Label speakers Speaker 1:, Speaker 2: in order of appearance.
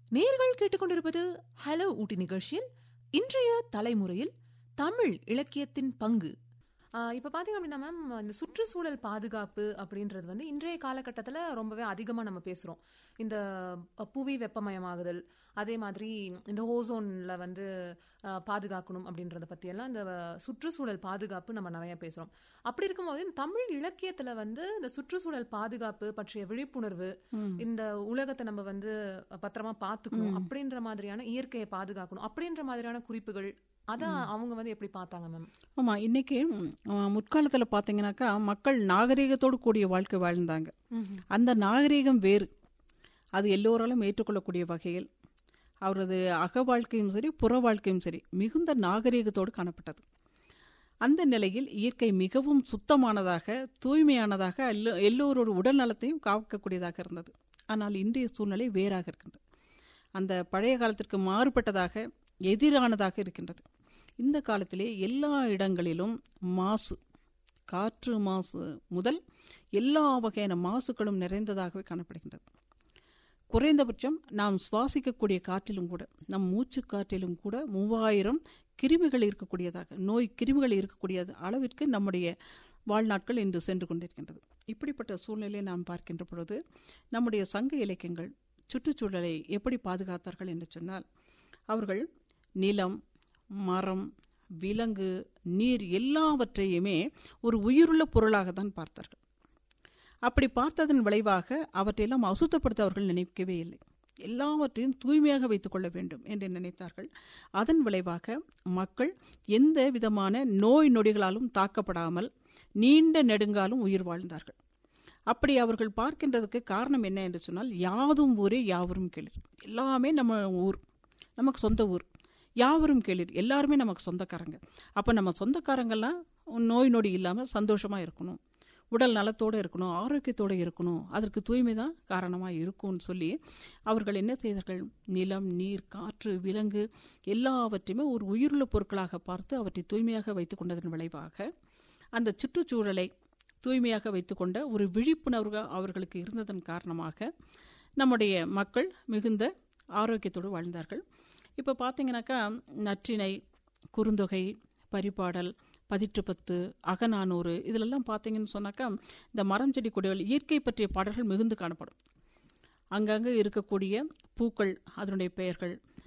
Speaker 1: நேர்கள் கேட்டுக்கொண்டிருப்பது ஹலோ ஊட்டி நிகழ்ச்சியில் இன்றைய தலைமுறையில் தமிழ் இலக்கியத்தின் பங்கு ஆஹ் இப்ப பாத்தீங்க அப்படின்னா மேம் இந்த சுற்றுச்சூழல் பாதுகாப்பு அப்படின்றது வந்து இன்றைய காலகட்டத்துல ரொம்பவே அதிகமா நம்ம பேசுறோம் இந்த அஹ், புவி வெப்பமயமாகுதல் அதே மாதிரி இந்த ஓசோன்ல வந்து ஆஹ், பாதுகாக்கணும் அப்படின்றத பத்தி எல்லாம் இந்த சுற்றுச்சூழல் பாதுகாப்பு நம்ம நிறைய பேசுறோம் அப்படி இருக்கும்போது இந்த தமிழ் இலக்கியத்துல வந்து இந்த சுற்றுச்சூழல் பாதுகாப்பு பற்றிய விழிப்புணர்வு இந்த உலகத்தை நம்ம வந்து பத்திரமா பாத்துக்கணும் அப்படின்ற மாதிரியான இயற்கையை பாதுகாக்கணும் அப்படின்ற மாதிரியான குறிப்புகள் அத அவங்க வந்து எப்படி பார்த்தாங்க மேம்
Speaker 2: ஆமாம் இன்னைக்கு முற்காலத்தில் பார்த்தீங்கன்னாக்கா மக்கள் நாகரீகத்தோடு கூடிய வாழ்க்கை வாழ்ந்தாங்க அந்த நாகரீகம் வேறு அது எல்லோராலும் ஏற்றுக்கொள்ளக்கூடிய வகையில் அவரது அக வாழ்க்கையும் சரி புற வாழ்க்கையும் சரி மிகுந்த நாகரீகத்தோடு காணப்பட்டது அந்த நிலையில் இயற்கை மிகவும் சுத்தமானதாக தூய்மையானதாக எல்லோ எல்லோரோட உடல் நலத்தையும் காக்கக்கூடியதாக இருந்தது ஆனால் இன்றைய சூழ்நிலை வேறாக இருக்கின்றது அந்த பழைய காலத்திற்கு மாறுபட்டதாக எதிரானதாக இருக்கின்றது இந்த காலத்திலே எல்லா இடங்களிலும் மாசு காற்று மாசு முதல் எல்லா வகையான மாசுகளும் நிறைந்ததாகவே காணப்படுகின்றது குறைந்தபட்சம் நாம் சுவாசிக்கக்கூடிய காற்றிலும் கூட நம் மூச்சு காற்றிலும் கூட மூவாயிரம் கிருமிகள் இருக்கக்கூடியதாக நோய் கிருமிகள் இருக்கக்கூடிய அளவிற்கு நம்முடைய வாழ்நாட்கள் இன்று சென்று கொண்டிருக்கின்றது இப்படிப்பட்ட சூழ்நிலையை நாம் பார்க்கின்ற பொழுது நம்முடைய சங்க இலக்கியங்கள் சுற்றுச்சூழலை எப்படி பாதுகாத்தார்கள் என்று சொன்னால் அவர்கள் நிலம் மரம் விலங்கு நீர் எல்லாவற்றையுமே ஒரு உயிருள்ள பொருளாக தான் பார்த்தார்கள் அப்படி பார்த்ததன் விளைவாக அவற்றையெல்லாம் அசுத்தப்படுத்த அவர்கள் நினைக்கவே இல்லை எல்லாவற்றையும் தூய்மையாக வைத்துக் கொள்ள வேண்டும் என்று நினைத்தார்கள் அதன் விளைவாக மக்கள் எந்த விதமான நோய் நொடிகளாலும் தாக்கப்படாமல் நீண்ட நெடுங்காலும் உயிர் வாழ்ந்தார்கள் அப்படி அவர்கள் பார்க்கின்றதுக்கு காரணம் என்ன என்று சொன்னால் யாதும் ஊரே யாவரும் கேளிர் எல்லாமே நம்ம ஊர் நமக்கு சொந்த ஊர் யாவரும் கேளிர் எல்லாருமே நமக்கு சொந்தக்காரங்க அப்போ நம்ம சொந்தக்காரங்கெல்லாம் நோய் நொடி இல்லாமல் சந்தோஷமாக இருக்கணும் உடல் நலத்தோடு இருக்கணும் ஆரோக்கியத்தோடு இருக்கணும் அதற்கு தூய்மை தான் காரணமாக இருக்கும்னு சொல்லி அவர்கள் என்ன செய்தார்கள் நிலம் நீர் காற்று விலங்கு எல்லாவற்றையுமே ஒரு உயிருள்ள பொருட்களாக பார்த்து அவற்றை தூய்மையாக வைத்துக் கொண்டதன் விளைவாக அந்த சுற்றுச்சூழலை தூய்மையாக வைத்துக்கொண்ட ஒரு விழிப்புணர்வு அவர்களுக்கு இருந்ததன் காரணமாக நம்முடைய மக்கள் மிகுந்த ஆரோக்கியத்தோடு வாழ்ந்தார்கள் இப்போ பார்த்தீங்கன்னாக்கா நற்றிணை குறுந்தொகை பரிபாடல் பதிற்றுப்பத்து அகநானூறு இதிலெல்லாம் பார்த்தீங்கன்னு சொன்னாக்கா இந்த மரம் செடி கொடிகள் இயற்கை பற்றிய பாடல்கள் மிகுந்து காணப்படும் அங்கங்கே இருக்கக்கூடிய பூக்கள் அதனுடைய பெயர்கள்